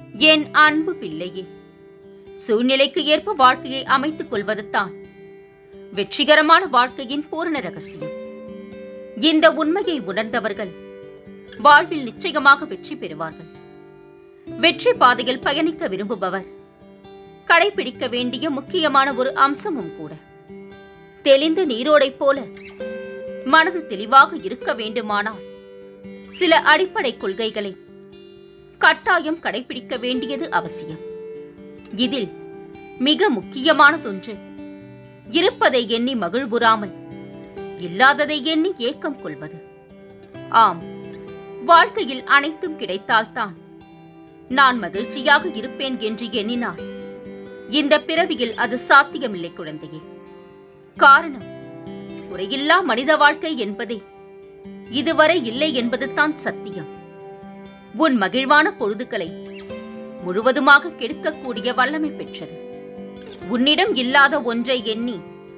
என் அன்பு பிள்ளையே சூழ்நிலைக்கு ஏற்ப வாழ்க்கையை அமைத்துக் கொள்வதுதான் வெற்றிகரமான வாழ்க்கையின் பூரண ரகசியம் இந்த உண்மையை உணர்ந்தவர்கள் வாழ்வில் நிச்சயமாக வெற்றி பெறுவார்கள் வெற்றி பாதையில் பயணிக்க விரும்புபவர் கடைபிடிக்க வேண்டிய முக்கியமான ஒரு அம்சமும் கூட தெளிந்த நீரோடைப் போல மனது தெளிவாக இருக்க வேண்டுமானால் சில அடிப்படை கொள்கைகளை கட்டாயம் கடைபிடிக்க வேண்டியது அவசியம் இதில் மிக முக்கியமானதொன்று இருப்பதை எண்ணி மகிழ்வுறாமல் இல்லாததை எண்ணி ஏக்கம் கொள்வது ஆம் வாழ்க்கையில் அனைத்தும் கிடைத்தால்தான் நான் மகிழ்ச்சியாக இருப்பேன் என்று எண்ணினால் இந்த பிறவியில் அது சாத்தியமில்லை குழந்தையே காரணம் குறையில்லா மனித வாழ்க்கை என்பதே இதுவரை இல்லை என்பதுதான் சத்தியம் உன் மகிழ்வான பொழுதுகளை முழுவதுமாக கெடுக்கக்கூடிய வல்லமை பெற்றது உன்னிடம் இல்லாத ஒன்றை எண்ணி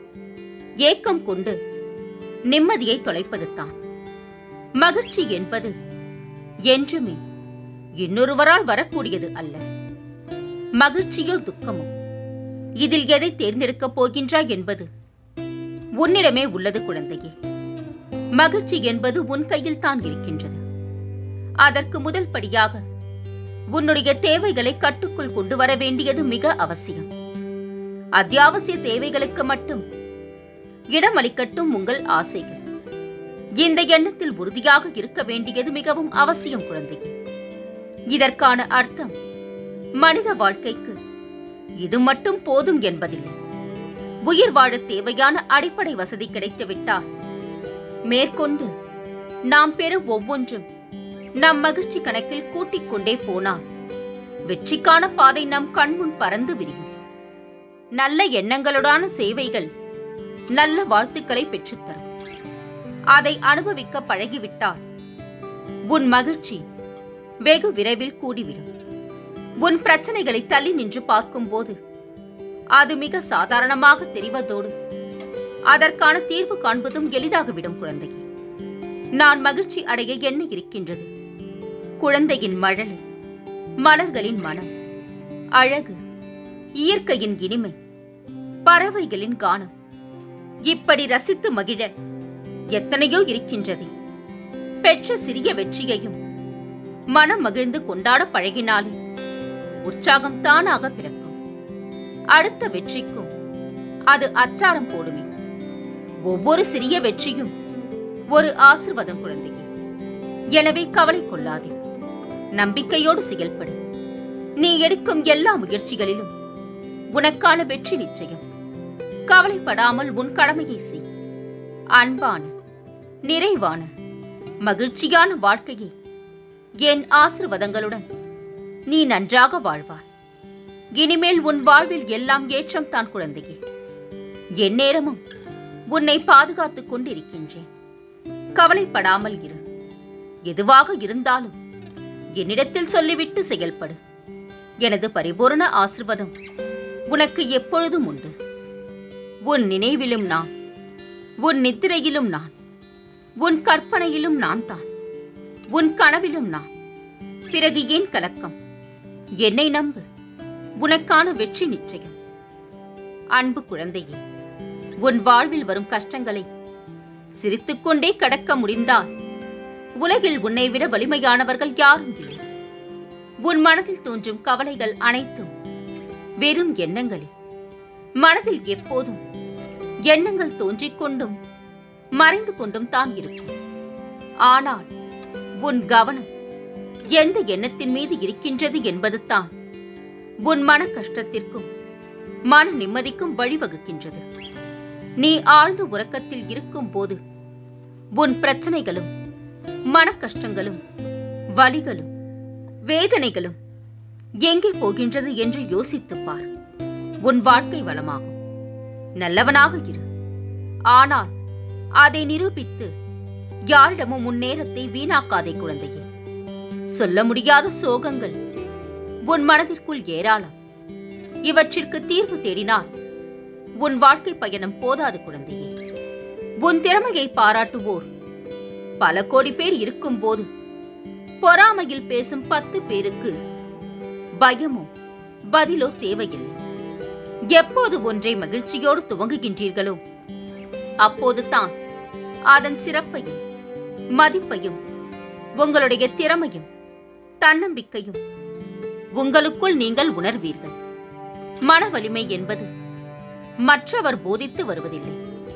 ஏக்கம் கொண்டு நிம்மதியை தொலைப்பதுதான் மகிழ்ச்சி என்பது என்றுமே இன்னொருவரால் வரக்கூடியது அல்ல மகிழ்ச்சியோ துக்கமோ இதில் எதை தேர்ந்தெடுக்கப் போகின்றாய் என்பது உன்னிடமே உள்ளது குழந்தையே மகிழ்ச்சி என்பது உன் கையில் தான் இருக்கின்றது அதற்கு முதல் படியாக உன்னுடைய தேவைகளை கட்டுக்குள் கொண்டு வர வேண்டியது மிக அவசியம் அத்தியாவசிய தேவைகளுக்கு மட்டும் இடமளிக்கட்டும் உங்கள் ஆசைகள் இந்த எண்ணத்தில் உறுதியாக இருக்க வேண்டியது மிகவும் அவசியம் குழந்தையே இதற்கான அர்த்தம் மனித வாழ்க்கைக்கு இது மட்டும் போதும் என்பதில்லை உயிர் வாழ தேவையான அடிப்படை வசதி கிடைத்துவிட்டால் மேற்கொண்டு நாம் பெறும் ஒவ்வொன்றும் நம் மகிழ்ச்சி கணக்கில் கூட்டிக் கொண்டே போனால் வெற்றிக்கான பாதை நம் கண்முன் பறந்து விரியும் நல்ல எண்ணங்களுடான சேவைகள் நல்ல வாழ்த்துக்களை பெற்றுத்தரும் அதை அனுபவிக்க பழகிவிட்டால் உன் மகிழ்ச்சி வெகு விரைவில் கூடிவிடும் உன் பிரச்சனைகளை தள்ளி நின்று பார்க்கும்போது அது மிக சாதாரணமாக தெரிவதோடு அதற்கான தீர்வு காண்பதும் எளிதாகிவிடும் குழந்தையே நான் மகிழ்ச்சி அடைய என்ன இருக்கின்றது குழந்தையின் மழலை மலர்களின் மனம் அழகு இயற்கையின் இனிமை பறவைகளின் கானம் இப்படி ரசித்து மகிழ எத்தனையோ இருக்கின்றதே பெற்ற சிறிய வெற்றியையும் மனம் மகிழ்ந்து கொண்டாட பழகினாலே உற்சாகம் தானாக பிறக்கும் அடுத்த வெற்றிக்கும் அது அச்சாரம் போடுமே ஒவ்வொரு சிறிய வெற்றியும் ஒரு ஆசிர்வாதம் குழந்தையே எனவே கவலை கொள்ளாதே நம்பிக்கையோடு செயல்படு நீ எடுக்கும் எல்லா முயற்சிகளிலும் உனக்கான வெற்றி நிச்சயம் கவலைப்படாமல் உன் கடமையை செய் அன்பான நிறைவான மகிழ்ச்சியான வாழ்க்கையை என் ஆசிர்வாதங்களுடன் நீ நன்றாக வாழ்வாய் இனிமேல் உன் வாழ்வில் எல்லாம் ஏற்றம் தான் குழந்தையே எந்நேரமும் உன்னை பாதுகாத்துக் கொண்டிருக்கின்றேன் கவலைப்படாமல் இரு எதுவாக இருந்தாலும் என்னிடத்தில் சொல்லிவிட்டு செயல்படு எனது பரிபூரண ஆசிர்வாதம் உனக்கு எப்பொழுதும் உண்டு உன் நினைவிலும் நான் உன் நித்திரையிலும் நான் உன் கற்பனையிலும் நான் தான் உன் கனவிலும் நான் பிறகு ஏன் கலக்கம் என்னை நம்பு உனக்கான வெற்றி நிச்சயம் அன்பு குழந்தையே உன் வாழ்வில் வரும் கஷ்டங்களை சிரித்துக்கொண்டே கடக்க முடிந்தால் உலகில் உன்னை விட வலிமையானவர்கள் யாரும் இல்லை உன் மனதில் தோன்றும் கவலைகள் அனைத்தும் வெறும் எண்ணங்களே மனதில் எப்போதும் எண்ணங்கள் தோன்றிக் கொண்டும் மறைந்து கொண்டும் தான் இருக்கும் ஆனால் உன் கவனம் எந்த எண்ணத்தின் மீது இருக்கின்றது என்பதுதான் உன் மன கஷ்டத்திற்கும் மன நிம்மதிக்கும் வழிவகுக்கின்றது நீ ஆழ்ந்த உறக்கத்தில் இருக்கும் போது உன் பிரச்சனைகளும் மன கஷ்டங்களும் வலிகளும் வேதனைகளும் எங்கே போகின்றது என்று யோசித்துப் பார் உன் வாழ்க்கை வளமாகும் நல்லவனாக இரு ஆனால் அதை நிரூபித்து யாரிடமும் உன் நேரத்தை வீணாக்காதே குழந்தையே சொல்ல முடியாத சோகங்கள் உன் மனதிற்குள் ஏராளம் இவற்றிற்கு தீர்வு தேடினால் உன் வாழ்க்கை பயணம் போதாது குழந்தையே உன் திறமையை பாராட்டுவோர் பல கோடி பேர் இருக்கும்போது பொறாமையில் பேசும் பத்து பேருக்கு பயமோ பதிலோ தேவையில்லை எப்போது ஒன்றை மகிழ்ச்சியோடு துவங்குகின்றீர்களோ அப்போது தான் அதன் சிறப்பையும் மதிப்பையும் உங்களுடைய திறமையும் தன்னம்பிக்கையும் உங்களுக்குள் நீங்கள் உணர்வீர்கள் மன வலிமை என்பது மற்றவர் போதித்து வருவதில்லை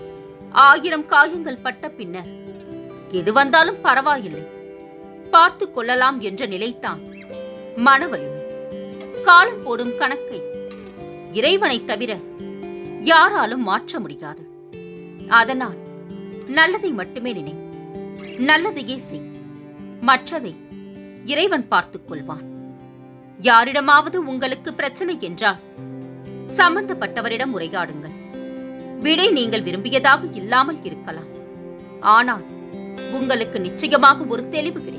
ஆயிரம் காயங்கள் பட்ட பின்னர் எது வந்தாலும் பரவாயில்லை பார்த்து கொள்ளலாம் என்ற நிலைத்தான் மன வலிமை காலம் போடும் கணக்கை இறைவனைத் தவிர யாராலும் மாற்ற முடியாது அதனால் நல்லதை மட்டுமே நினை நல்லதையே செய் மற்றதை இறைவன் பார்த்துக் கொள்வான் யாரிடமாவது உங்களுக்கு பிரச்சனை என்றால் சம்பந்தப்பட்டவரிடம் உரையாடுங்கள் விடை நீங்கள் விரும்பியதாக இல்லாமல் இருக்கலாம் ஆனால் உங்களுக்கு நிச்சயமாக ஒரு தெளிவு கிடைக்கும்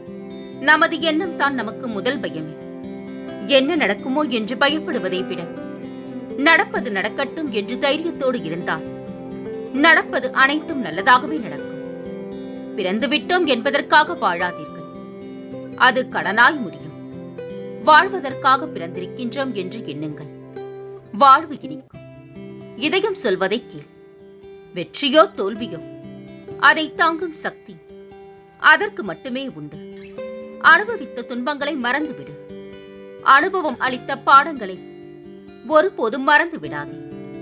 நமது எண்ணம் தான் நமக்கு முதல் பயமே என்ன நடக்குமோ என்று பயப்படுவதை விட நடப்பது நடக்கட்டும் என்று தைரியத்தோடு இருந்தால் நடப்பது அனைத்தும் நல்லதாகவே நடக்கும் பிறந்து விட்டோம் என்பதற்காக வாழாதீர்கள் அது கடனாய் முடியும் வாழ்வதற்காக பிறந்திருக்கின்றோம் என்று எண்ணுங்கள் வாழ்வு இனிக்கும் இதயம் சொல்வதை கேள் வெற்றியோ தோல்வியோ அதை தாங்கும் சக்தி அதற்கு மட்டுமே உண்டு அனுபவித்த துன்பங்களை மறந்துவிடு அனுபவம் அளித்த பாடங்களை ஒருபோதும் மறந்து விடாதே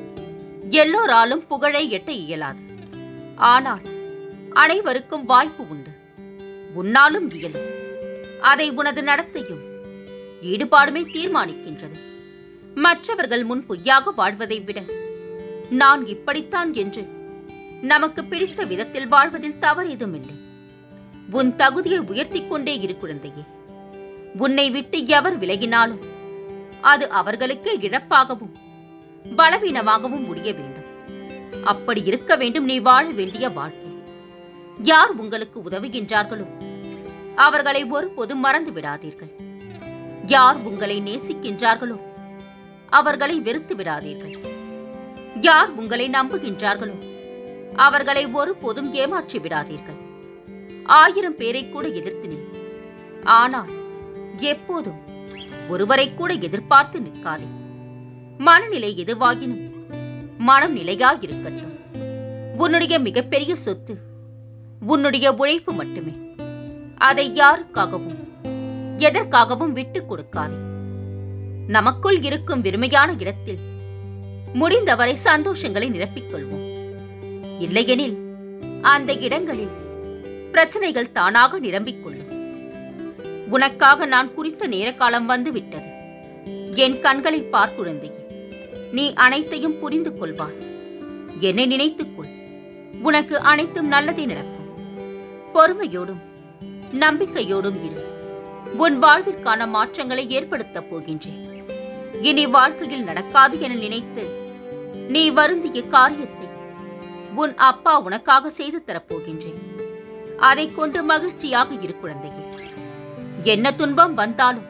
எல்லோராலும் புகழை எட்ட இயலாது ஆனால் அனைவருக்கும் வாய்ப்பு உண்டு உன்னாலும் இயலும் அதை உனது நடத்தையும் ஈடுபாடுமே தீர்மானிக்கின்றது மற்றவர்கள் முன் பொய்யாக வாழ்வதை விட நான் இப்படித்தான் என்று நமக்கு பிடித்த விதத்தில் வாழ்வதில் தவறேதும் இல்லை உன் தகுதியை உயர்த்திக் கொண்டே இரு குழந்தையே உன்னை விட்டு எவர் விலகினாலும் அது அவர்களுக்கே இழப்பாகவும் பலவீனமாகவும் முடிய வேண்டும் அப்படி இருக்க வேண்டும் நீ வாழ வேண்டிய வாழ்க்கை யார் உங்களுக்கு உதவுகின்றார்களோ அவர்களை ஒருபோதும் மறந்து விடாதீர்கள் யார் உங்களை நேசிக்கின்றார்களோ அவர்களை வெறுத்து விடாதீர்கள் யார் உங்களை நம்புகின்றார்களோ அவர்களை ஒருபோதும் ஏமாற்றி விடாதீர்கள் ஆயிரம் பேரை கூட எதிர்த்து நில் ஆனால் எப்போதும் ஒருவரை கூட எதிர்பார்த்து நிற்காதே மனநிலை எதுவாகினும் மனம் நிலையாயிருக்கட்டும் உன்னுடைய மிகப்பெரிய சொத்து உன்னுடைய உழைப்பு மட்டுமே அதை யாருக்காகவும் எதற்காகவும் விட்டுக் கொடுக்காதே நமக்குள் இருக்கும் வெறுமையான இடத்தில் முடிந்தவரை சந்தோஷங்களை நிரப்பிக் கொள்வோம் இல்லையெனில் அந்த இடங்களில் பிரச்சனைகள் தானாக நிரம்பிக் கொள்ளும் உனக்காக நான் குறித்த நேர காலம் வந்து விட்டது என் கண்களை பார் குழந்தையே நீ அனைத்தையும் புரிந்து கொள்வாய் என்னை நினைத்துக் கொள் உனக்கு அனைத்தும் நல்லதே நடக்கும் பொறுமையோடும் நம்பிக்கையோடும் இரு உன் வாழ்விற்கான மாற்றங்களை ஏற்படுத்தப் போகின்றேன் இனி வாழ்க்கையில் நடக்காது என நினைத்து நீ வருந்திய காரியத்தை உன் அப்பா உனக்காக செய்து தரப்போகின்றேன் அதைக் கொண்டு மகிழ்ச்சியாக இரு குழந்தையே என்ன துன்பம் வந்தாலும்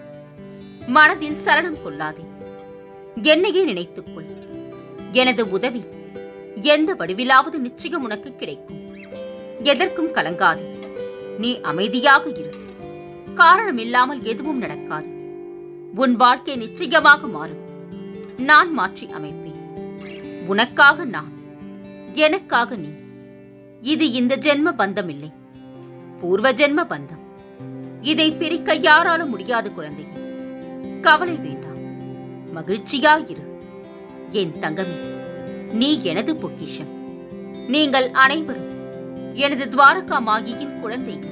மனதில் சலனம் கொள்ளாதே என்னையே நினைத்துக் கொள் எனது உதவி எந்த வடிவிலாவது நிச்சயம் உனக்கு கிடைக்கும் எதற்கும் கலங்காதே நீ அமைதியாக இரு காரணமில்லாமல் எதுவும் நடக்காது உன் வாழ்க்கை நிச்சயமாக மாறும் நான் மாற்றி அமைப்பேன் உனக்காக நான் எனக்காக நீ இது இந்த ஜென்ம பந்தம் இல்லை பூர்வ ஜென்ம பந்தம் இதை பிரிக்க யாராலும் முடியாது குழந்தையே கவலை வேண்டாம் மகிழ்ச்சியாயிரு என் தங்கமே நீ எனது பொக்கிஷம் நீங்கள் அனைவரும் எனது துவாரகா மாகியின் குழந்தைகள்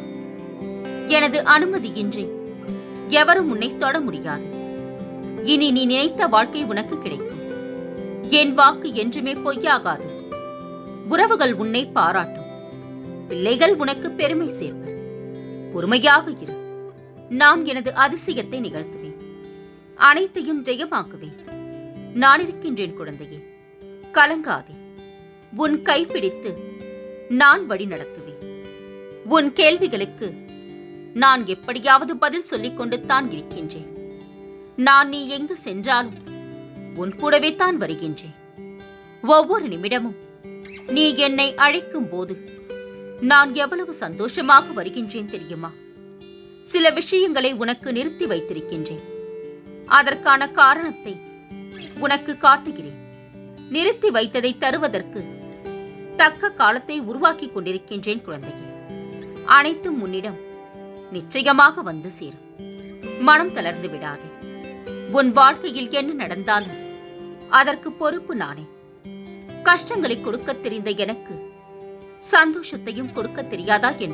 எனது அனுமதியின்றி எவரும் உன்னை தொட முடியாது இனி நீ நினைத்த வாழ்க்கை உனக்கு கிடைக்கும் என் வாக்கு என்றுமே பொய்யாகாது உறவுகள் உன்னை பாராட்டும் பிள்ளைகள் உனக்கு பெருமை சேர்ப்பர் பொறுமையாக இரு நான் எனது அதிசயத்தை நிகழ்த்துவேன் அனைத்தையும் ஜெயமாக்குவேன் நான் இருக்கின்றேன் குழந்தையே கலங்காதே உன் கைப்பிடித்து நான் வழி நடத்துவேன் உன் கேள்விகளுக்கு நான் எப்படியாவது பதில் சொல்லிக் கொண்டு தான் இருக்கின்றேன் நான் நீ எங்கு சென்றாலும் உன் கூடவே தான் வருகின்றேன் ஒவ்வொரு நிமிடமும் நீ என்னை அழைக்கும் போது நான் எவ்வளவு சந்தோஷமாக வருகின்றேன் தெரியுமா சில விஷயங்களை உனக்கு நிறுத்தி வைத்திருக்கின்றேன் அதற்கான காரணத்தை உனக்கு காட்டுகிறேன் நிறுத்தி வைத்ததை தருவதற்கு தக்க காலத்தை உருவாக்கிக் கொண்டிருக்கின்றேன் குழந்தையே அனைத்தும் உன்னிடம் நிச்சயமாக வந்து சேரும் மனம் தளர்ந்து விடாதே உன் வாழ்க்கையில் என்ன நடந்தாலும் அதற்கு பொறுப்பு நானே கஷ்டங்களை கொடுக்கத் தெரிந்த எனக்கு சந்தோஷத்தையும் கொடுக்க தெரியாதா என்ன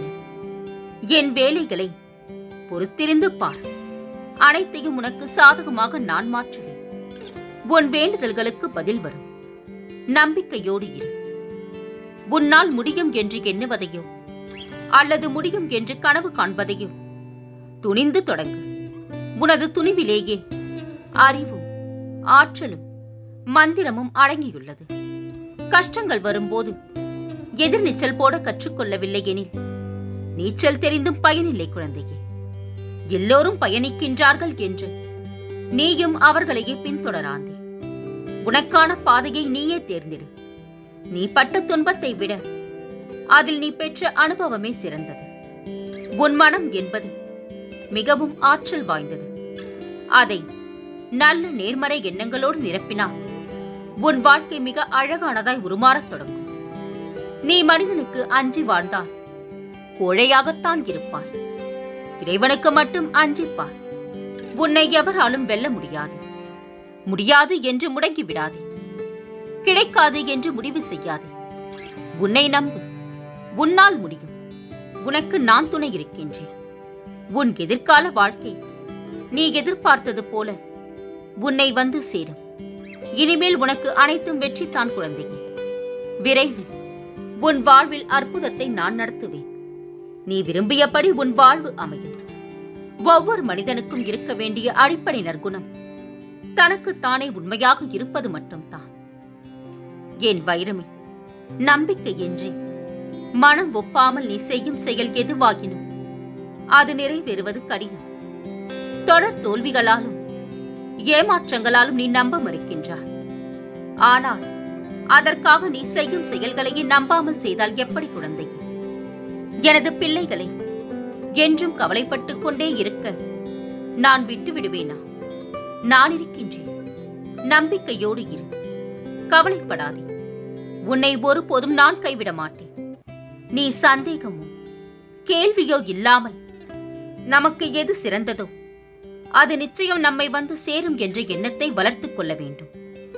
என் வேலைகளை பொறுத்திருந்து பார் அனைத்தையும் உனக்கு சாதகமாக நான் மாற்றுவேன் உன் வேண்டுதல்களுக்கு பதில் வரும் நம்பிக்கையோடு இரு உன்னால் முடியும் என்று எண்ணுவதையோ அல்லது முடியும் என்று கனவு காண்பதையோ துணிந்து தொடங்கு உனது துணிவிலேயே அறிவும் ஆற்றலும் மந்திரமும் அடங்கியுள்ளது கஷ்டங்கள் வரும்போது எதிர்நீச்சல் போட கற்றுக்கொள்ளவில்லை எனில் நீச்சல் தெரிந்தும் பயனில்லை குழந்தையே எல்லோரும் பயணிக்கின்றார்கள் என்று நீயும் அவர்களையே பின்தொடராதே உனக்கான பாதையை நீயே தேர்ந்தெடு நீ பட்ட துன்பத்தை விட அதில் நீ பெற்ற அனுபவமே சிறந்தது உன் மனம் என்பது மிகவும் ஆற்றல் வாய்ந்தது அதை நல்ல நேர்மறை எண்ணங்களோடு நிரப்பினால் உன் வாழ்க்கை மிக அழகானதாய் உருமாறத் தொடங்கும் நீ மனிதனுக்கு அஞ்சி வாழ்ந்தால் கோழையாகத்தான் இருப்பாய் இறைவனுக்கு மட்டும் அஞ்சிப்பார் உன்னை எவராலும் வெல்ல முடியாது முடியாது என்று முடங்கி விடாதே கிடைக்காது என்று முடிவு செய்யாதே உன்னை நம்பு உன்னால் முடியும் உனக்கு நான் துணை இருக்கின்றேன் உன் எதிர்கால வாழ்க்கை நீ எதிர்பார்த்தது போல உன்னை வந்து சேரும் இனிமேல் உனக்கு அனைத்தும் வெற்றித்தான் குழந்தையே விரைவில் உன் வாழ்வில் அற்புதத்தை நான் நடத்துவேன் நீ விரும்பியபடி உன் வாழ்வு அமையும் ஒவ்வொரு மனிதனுக்கும் இருக்க வேண்டிய அடிப்படை நற்குணம் தனக்குத்தானே உண்மையாக இருப்பது மட்டும்தான் என் வைரமே நம்பிக்கையின்றி மனம் ஒப்பாமல் நீ செய்யும் செயல் எதுவாகினும் அது நிறைவேறுவது கடினம் தொடர் தோல்விகளாலும் ஏமாற்றங்களாலும் நீ நம்ப மறுக்கின்றாய் ஆனால் அதற்காக நீ செய்யும் செயல்களையே நம்பாமல் செய்தால் எப்படி குழந்தையே எனது பிள்ளைகளை என்றும் கவலைப்பட்டுக் கொண்டே இருக்க நான் விட்டு விடுவேனா நான் இருக்கின்றேன் நம்பிக்கையோடு இரு கவலைப்படாதே உன்னை ஒருபோதும் நான் கைவிட மாட்டேன் நீ சந்தேகமோ கேள்வியோ இல்லாமல் நமக்கு எது சிறந்ததோ அது நிச்சயம் நம்மை வந்து சேரும் என்ற எண்ணத்தை வளர்த்துக் கொள்ள வேண்டும்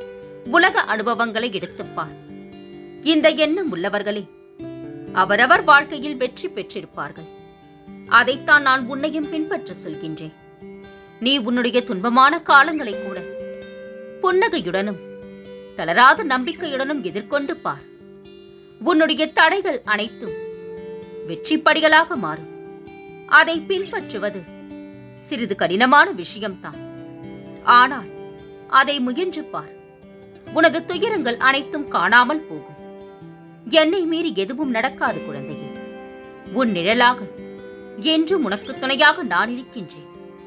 உலக அனுபவங்களை எடுத்துப் பார் இந்த எண்ணம் உள்ளவர்களே அவரவர் வாழ்க்கையில் வெற்றி பெற்றிருப்பார்கள் அதைத்தான் நான் உன்னையும் பின்பற்ற சொல்கின்றேன் நீ உன்னுடைய துன்பமான காலங்களை கூட புன்னகையுடனும் தளராத நம்பிக்கையுடனும் எதிர்கொண்டு பார் உன்னுடைய தடைகள் அனைத்தும் வெற்றிப்படிகளாக மாறும் அதை பின்பற்றுவது சிறிது கடினமான விஷயம்தான் ஆனால் அதை முயன்று பார் உனது துயரங்கள் அனைத்தும் காணாமல் போகும் என்னை மீறி எதுவும் நடக்காது குழந்தையே உன் நிழலாக என்றும் உனக்கு துணையாக நான் இருக்கின்றேன்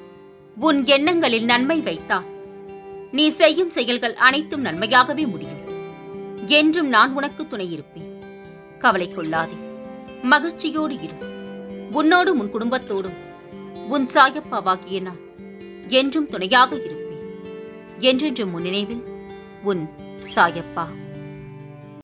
உன் எண்ணங்களில் நன்மை வைத்தால் நீ செய்யும் செயல்கள் அனைத்தும் நன்மையாகவே முடியும் என்றும் நான் உனக்கு துணை இருப்பேன் கவலை கொள்ளாதே மகிழ்ச்சியோடு இரு உன்னோடும் உன் குடும்பத்தோடும் உன் சாயப்பாவாகிய நான் என்றும் துணையாக இருப்பேன் என்றென்றும் உன் நினைவில் உன் சாயப்பா